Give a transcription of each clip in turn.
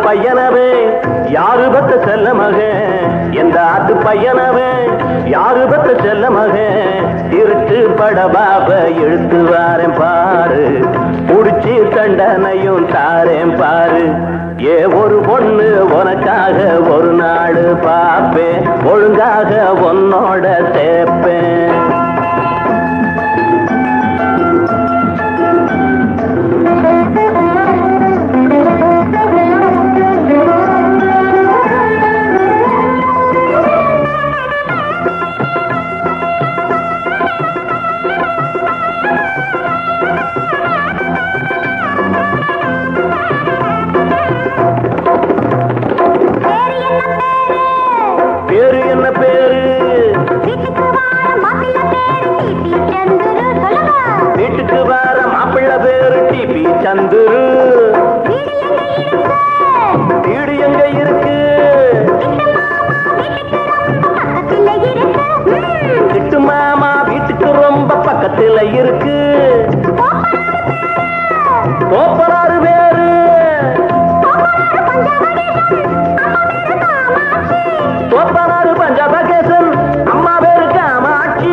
பையனவே யாரு பத்த செல்ல மகன் எந்த ஆத்து பையனவே யாரு பத்த செல்ல மகன் திருட்டு படபாப இழுத்து வாரேன் பாரு புடிச்சு தண்டனையும் தாரேன் பாரு ஏ ஒரு பொண்ணு உனக்காக ஒரு நாடு பாப்பேன் ஒழுங்காக உன்னோட சேர்ப்பேன் பேரு என்ன பேரு வீட்டுக்கு வர மாப்பிள்ளை பேரு டிபி சந்துரு வீடு எங்க இருக்கு கிட்டு மாமா வீட்டுக்கு ரொம்ப பக்கத்துல இருக்கு தோப்பனாறு பேரு தோப்பனாறு பஞ்சாபகேசன் அம்மா பேரு காமாட்சி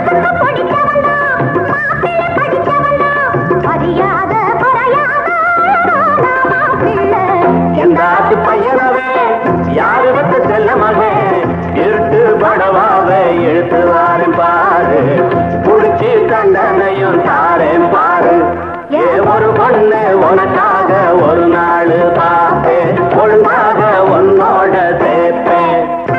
எந்த ஆத்து பையனவே யாரு வந்த செல்ல மகன் இருட்டு படவாவை இழுத்து வாரேன் பாரு புடிச்சு தண்டனையும் தாரேன் பாரு ஏ ஒரு பொண்ணு உனக்காக ஒரு நாள் பார்ப்பேன் ஒழுங்காக உன்னோட சேர்ப்பேன்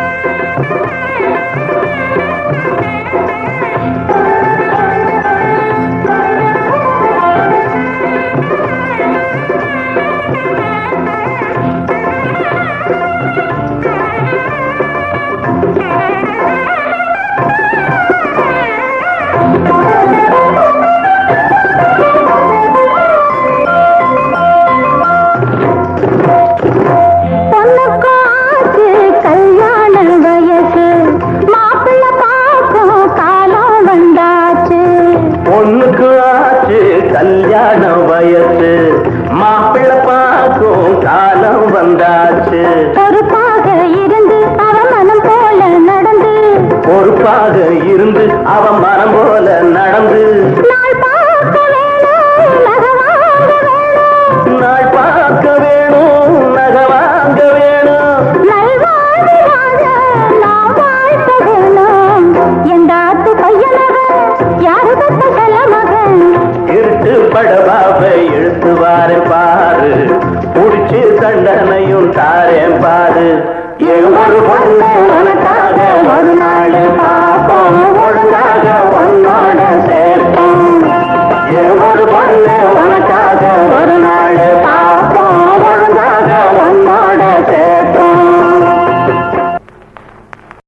கல்யாண வயசு மாப்பிள்ள பார்க்கும் காலம் வந்தாச்சு பொண்ணுக்கு ஆச்சு கல்யாண வயசு மாப்பிள்ளை பார்க்கும் காலம் வந்தாச்சு பொறுப்பாக இருந்து அவ மனம் போல நடந்து பொறுப்பாக இருந்து அவன் மனம் போல நடந்து நாள் பார்க்க வேணும் நகை வாங்க வேணும் நாள் பார்க்க வேணும் நகை வாங்க வேணும் நல்வாழ்வு வாழ நாம் வாழ்த்த வேணும் எந்தாத்து பையனவன் யாரு பத்த செல்ல மகன் இருட்டு படபாவை இழுத்துவாரு பாரு புடிச்சு தண்டனையும் தாரேன் பாரு ஏ ஒரு பொண்ணு உனக்காக